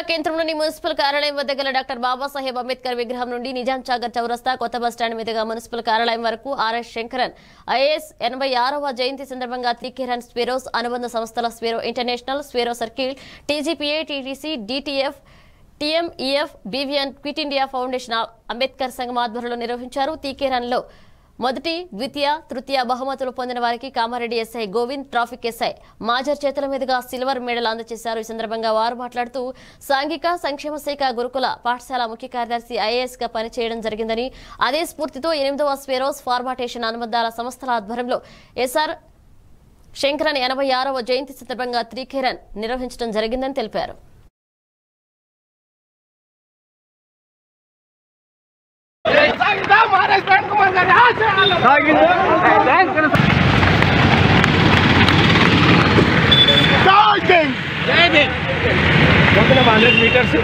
కేంద్రంలోని మున్సిపల్ కార్యాలయం వద్ద గల డాక్టర్ బాబాసాహెబ్ అంబేద్కర్ విగ్రహం నుండి నిజాం సాగర్ చౌరస్తా కొత్త బస్టాండ్ మీదుగా మున్సిపల్ కార్యాలయం వరకు ఆర్ఎస్ శంకరన్ ఐఏఎస్ ఎనభై ఆరవ జయంతి సందర్భంగా త్రికిరణ్ స్వీరోస్ అనుబంధ సంస్థల Swaero international Swaero circle TGPA TTC DTF TMEF BVN quit India foundation Ambedkar సంఘం ఆధ్వర్యంలో నిర్వహించారు తీకేరన్లో మొదటి ద్వితీయ తృతీయ బహుమతులు పొందిన వారికి Kamareddy SI Govind traffic SI Mazhar చేతుల మీదుగా సిల్వర్ మెడల్ అందజేశారు ఈ సందర్భంగా వారు మాట్లాడుతూ సాంఘిక సంక్షేమ శాఖ గురుకుల పాఠశాల ముఖ్య కార్యదర్శి ఐఏఎస్ గా పనిచేయడం జరిగిందని అదే స్ఫూర్తితో ఎనిమిదవ స్వేరోస్ ఫార్మాటేషన్ అనుబంధాల సంస్థల ఆధ్వర్యంలో ఎస్ఆర్ శంకరన్ ఎనభై ఆరవ జయంతి సందర్భంగా త్రికిరణ్ నిర్వహించడం జరిగిందని తెలిపారు సాగిద్దాం మహారాజ్ ప్రేమ్ కుమార్ గారి ఆశయాలను Jai Bhim hundred metres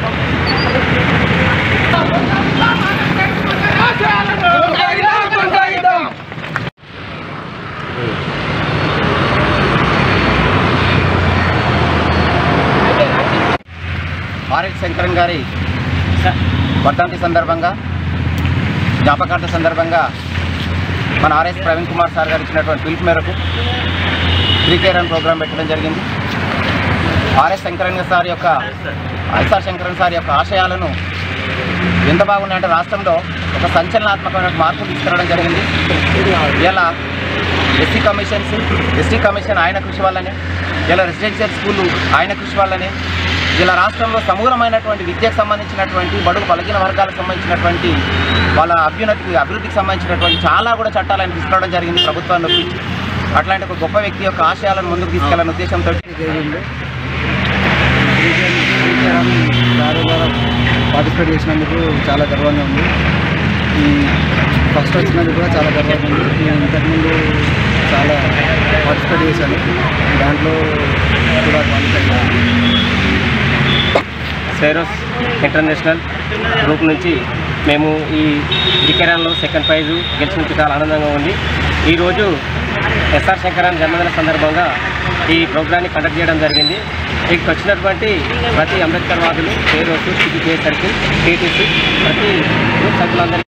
R S Shankaran గారి వర్ధంతి సందర్భంగా జ్ఞాపకార్థ సందర్భంగా మన ఆర్ఎస్ ప్రవీణ్ కుమార్ సార్ గారు ఇచ్చినటువంటి పిలుపు మేరకు శ్రీకేరన్ ప్రోగ్రాం పెట్టడం జరిగింది ఆర్ఎస్ శంకరన్ సార్ యొక్క ఎస్ఆర్ శంకరన్ సార్ యొక్క ఆశయాలను ఎంత బాగున్నాయంటే రాష్ట్రంలో ఒక సంచలనాత్మకమైన మార్పు తీసుకురావడం జరిగింది ఇలా ఎస్సీ కమిషన్స్ ఎస్టీ కమిషన్ ఆయన కృషి వల్లనే ఇలా రెసిడెన్షియల్ స్కూళ్ళు ఆయన కృషి వల్లనే ఇలా రాష్ట్రంలో సమూలమైనటువంటి విద్యకు సంబంధించినటువంటి బడుగు బలహీన వర్గాలకు సంబంధించినటువంటి వాళ్ళ అభ్యున్నతికి అభివృద్ధికి సంబంధించినటువంటి చాలా కూడా చట్టాలు ఆయన తీసుకురావడం జరిగింది ప్రభుత్వాన్ని ఒప్పించి అట్లాంటి ఒక గొప్ప వ్యక్తి యొక్క ఆశయాలను ముందుకు తీసుకెళ్లాలనే ఉద్దేశంతో దారి ద్వారా పార్టిసిపేట్ చేసినందుకు చాలా గర్వంగా ఉంది ఈ ఫస్ట్ వచ్చినందుకు కూడా చాలా గర్వంగా ఉంది నేను ఇంతకుముందు చాలా పార్టిసిపేట్ చేశాను దాంట్లో కూడా క్వాలిఫై అయ్యాను సైరోస్ ఇంటర్నేషనల్ గ్రూప్ నుంచి మేము ఈ వికెరాన్లో సెకండ్ ప్రైజు గెలిచినందుకు చాలా ఆనందంగా ఉంది ఈరోజు ఎస్ఆర్ శంకరన్ జన్మదిన సందర్భంగా ఈ ప్రోగ్రాన్ని కండక్ట్ చేయడం జరిగింది ఇక్కడికి వచ్చినటువంటి ప్రతి అంబేద్కర్ వాదులు పేరోసు సిపికే సర్కిల్ టీటీసీ ప్రతి గ్రూప్ సభ్యులందరికీ